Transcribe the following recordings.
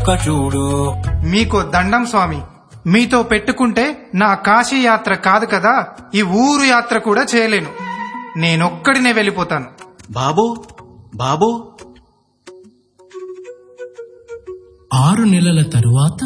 ఒక్క చూడు మీకు దండం స్వామి మీతో పెట్టుకుంటే నా కాశీ యాత్ర కాదు కదా ఈ ఊరు యాత్ర కూడా చేయలేను నేనొక్కడినే వెళ్ళిపోతాను బాబు బాబు ఆరు నెలల తరువాత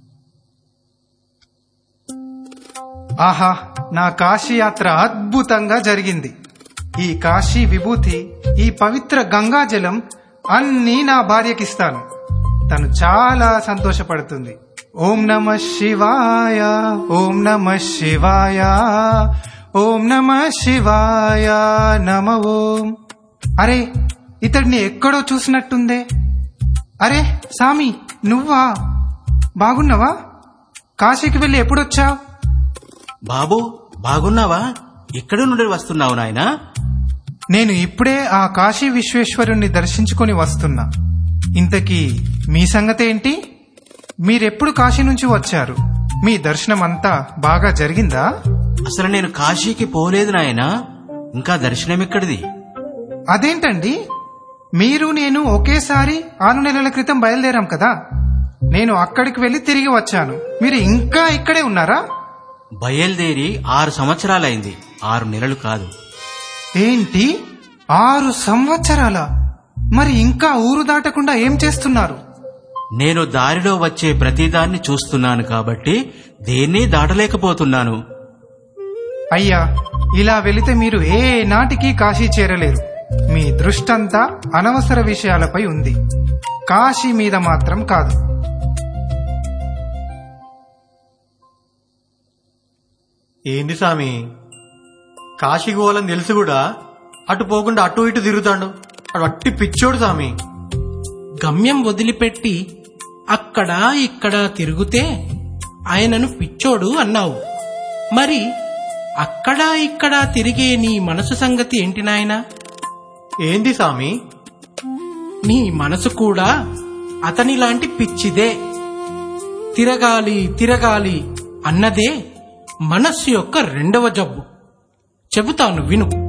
ఆహా నా కాశీ యాత్ర అద్భుతంగా జరిగింది ఈ కాశీ విభూతి ఈ పవిత్ర గంగాజలం అన్నీ నా భార్యకిస్తాను తను చాలా సంతోషపడుతుంది ఓం నమ శివాయ ఓం నమ శివాయ ఓం నమ శివాయ నమ ఓం అరే ఇతడిని ఎక్కడో చూసినట్టుందే అరే సామి నువ్వా బాగున్నావా కాశీకి వెళ్ళి ఎప్పుడొచ్చావు బాబు బాగున్నావా ఎక్కడి నుండి వస్తున్నావు నాయనా నేను ఇప్పుడే ఆ కాశీ విశ్వేశ్వరుణ్ణి దర్శించుకొని వస్తున్నా ఇంతకీ మీ సంగతి ఏంటి మీరెప్పుడు కాశీ నుంచి వచ్చారు మీ దర్శనం అంతా బాగా జరిగిందా అసలు నేను కాశీకి పోలేదు నాయనా ఇంకా దర్శనం ఎక్కడిది అదేంటండి మీరు నేను ఒకేసారి ఆరు నెలల క్రితం బయలుదేరాం కదా నేను అక్కడికి వెళ్ళి తిరిగి వచ్చాను మీరు ఇంకా ఇక్కడే ఉన్నారా బయలుదేరి ఆరు సంవత్సరాలైంది ఆరు నెలలు కాదు ఏంటి ఆరు సంవత్సరాల మరి ఇంకా ఊరు దాటకుండా ఏం చేస్తున్నారు నేను దారిలో వచ్చే ప్రతిదాన్ని చూస్తున్నాను కాబట్టి దేన్ని దాటలేకపోతున్నాను అయ్యా ఇలా వెళితే మీరు ఏ నాటికి కాశీ చేరలేరు మీ దృష్టంతా అనవసర విషయాలపై ఉంది కాశీ మీద మాత్రం కాదు ఏంది సామి కాశీకి పోవాలని తెలుసు కూడా అటు పోకుండా అటు ఇటు తిరుగుతాడు అటు అట్టి పిచ్చోడు సామి గమ్యం వదిలిపెట్టి అక్కడ ఇక్కడ తిరుగుతే ఆయనను పిచ్చోడు అన్నావు మరి అక్కడ ఇక్కడ తిరిగే నీ మనసు సంగతి ఏంటి నాయనా ఏంది సామి నీ మనసు కూడా అతనిలాంటి పిచ్చిదే తిరగాలి తిరగాలి అన్నదే మనస్సు యొక్క రెండవ జబ్బు చెబుతాను విను